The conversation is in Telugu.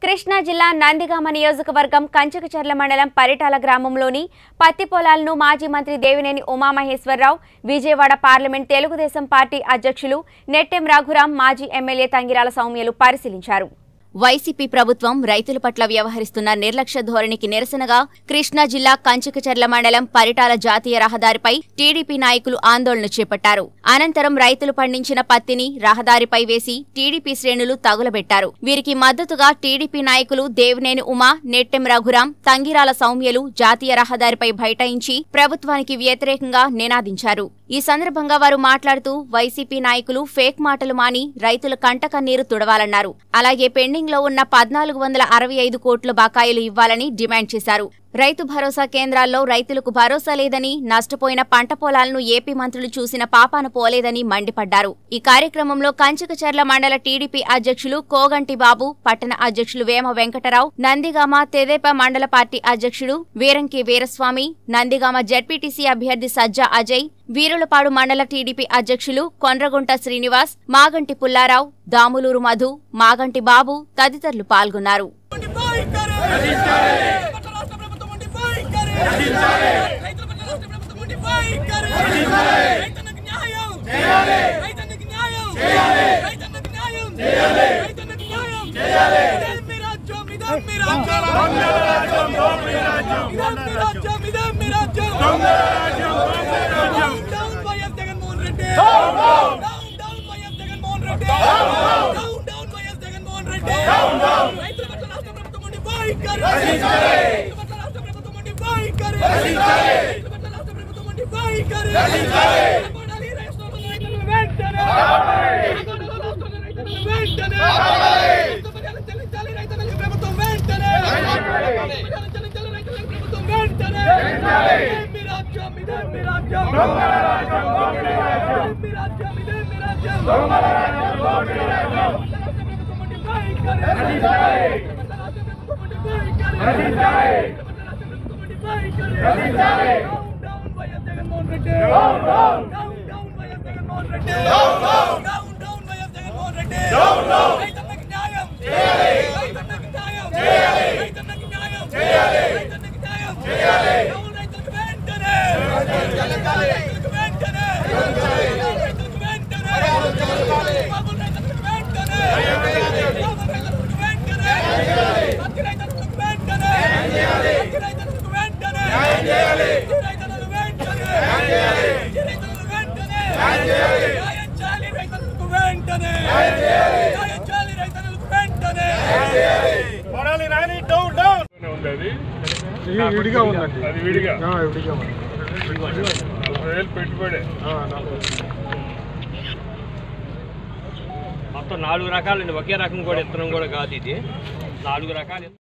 కృష్ణా జిల్లా నందిగామ నియోజకవర్గం కంచకచర్ల మండలం పరిటాల గ్రామంలోని పత్తి పొలాలను మాజీ మంత్రి దేవినేని ఉమామహేశ్వరరావు విజయవాడ పార్లమెంట్ తెలుగుదేశం పార్టీ అధ్యక్షులు నెట్టెం రఘురాం మాజీ ఎమ్మెల్యే తంగిరాల సౌమ్యలు పరిశీలించారు వైసీపీ ప్రభుత్వం రైతుల పట్ల వ్యవహరిస్తున్న నిర్లక్ష్య ధోరణికి నిరసనగా కృష్ణా జిల్లా కంచకచర్ల మండలం పరిటాల జాతీయ రహదారిపై టీడీపీ నాయకులు ఆందోళన చేపట్టారు అనంతరం రైతులు పండించిన పత్తిని రహదారిపై వేసి టీడీపీ శ్రేణులు తగులబెట్టారు వీరికి మద్దతుగా టీడీపీ నాయకులు దేవినేని ఉమా నెట్టెం రఘురాం తంగిరాల సౌమ్యలు జాతీయ రహదారిపై బైఠాయించి ప్రభుత్వానికి వ్యతిరేకంగా నినాదించారు ఈ సందర్భంగా వారు మాట్లాడుతూ వైసీపీ నాయకులు ఫేక్ మాటలు మాని రైతుల కంట కన్నీరు తుడవాలన్నారు అలాగే పెండింగ్ లో ఉన్న పద్నాలుగు వందల అరవై ఐదు కోట్ల బకాయిలు ఇవ్వాలని డిమాండ్ చేశారు రైతు భరోసా కేంద్రాల్లో రైతులకు భరోసా లేదని నష్టపోయిన పంట పొలాలను ఏపీ మంత్రులు చూసిన పాపాన పోలేదని మండిపడ్డారు ఈ కార్యక్రమంలో కంచకచర్ల మండల టీడీపీ అధ్యక్షులు కోగంటి బాబు పట్టణ అధ్యక్షులు వేమ వెంకటరావు నందిగామ తెదేపా మండల పార్టీ అధ్యక్షుడు వీరంకి వీరస్వామి నందిగామ జడ్పీటీసీ అభ్యర్థి సజ్జా అజయ్ వీరులపాడు మండల టీడీపీ అధ్యక్షులు కొండ్రగుంట శ్రీనివాస్ మాగంటి పుల్లారావు దాములూరు మధు మాగంటి బాబు తదితరులు పాల్గొన్నారు ఉండి బాయికరే రచించాలి పట్ల రాష్ట్ర ప్రభుత్వం ఉండి బాయికరే రచించాలి రైతుల పట్ల రాష్ట్ర ప్రభుత్వం ఉండి బాయికరే రచించాలి రైతన్నకు న్యాయం చేయాలి రైతన్నకు న్యాయం చేయాలి రైతన్నకు న్యాయం చేయాలి రైతన్నకు న్యాయం చేయాలి ఇదే మీ రాజ్యం ఇదే మీ రాజ్యం దొంగ రాజ్యం దొంగ రాజ్యం ఇదే మీ రాజ్యం ఇదే మీ రాజ్యం దొంగ రాజ్యం దొంగ రాజ్యం down YS Jaganmohan Reddy down down down YS Jaganmohan Reddy down down down YS Jaganmohan Reddy down down రైతుల పట్ల రాష్ట్ర ప్రభుత్వం ఉండి బాయికరే రచించాలి రైతుల పట్ల రాష్ట్ర ప్రభుత్వం ఉండి బాయికరే రచించాలి రైతుల పట్ల రాష్ట్ర ప్రభుత్వం ఉండి బాయికరే రచించాలి కొనాలి రాష్ట్రంలో రైతులను వెంటనే కొనాలి రాష్ట్రంలో రైతులను వెంటనే ప్రజలు చెల్లించాలి రైతులకు ప్రభుత్వం వెంటనే ప్రజలు చెల్లించాలి రైతులకు ప్రభుత్వం వెంటనే ఇదే మీ రాజ్యం ఇదే మీ రాజ్యం ఇదే మీ రాజ్యం ఇదే మీ రాజ్యం రాష్ట్ర ప్రభుత్వం ఉండి బాయికరే రచించాలి రాష్ట్ర ప్రభుత్వం ఉండి బాయికరే రచించాలి రాష్ట్ర ప్రభుత్వం ఉండి బాయికరే రచించాలి down down YS Jaganmohan Reddy down down down down YS Jaganmohan Reddy down down down down YS Jaganmohan Reddy down down రైతన్నకు న్యాయం చేయాలి రైతన్నకు న్యాయం చేయాలి రైతన్నకు న్యాయం చేయాలి రైతన్నకు న్యాయం చేయాలి డౌన్ రైతులకు వెంటనే చెల్లించాలి రైతులకు వెంటనే చెల్లించాలి రైతులకు వెంటనే చెల్లించాలి బాబుల్ రైతులకు వెంటనే బాబుల్ రైతులకు వెంటనే పత్తి రైతులకు వెంటనే పత్తి రైతులకు వెంటనే పత్తి రైతులకు వెంటనే పత్తి రైతులకు వెంటనే న్యాయం చేయాలి రైతులకు వెంటనే న్యాయం చేయాలి రైతులకు వెంటనే కొడాలి రాని డౌన్ డౌన్ ఉంది అది ఇది విడిగా ఉందండి అది విడిగా ఆ, విడిగా ఉంది నలభై వేలు పెట్టుబడే ఆ, నాకు- మొత్తం నాలుగు రకాలండి ఒకే రకం కూడా ఇత్తనం కూడా కాదు ఇది నాలుగు రకాలు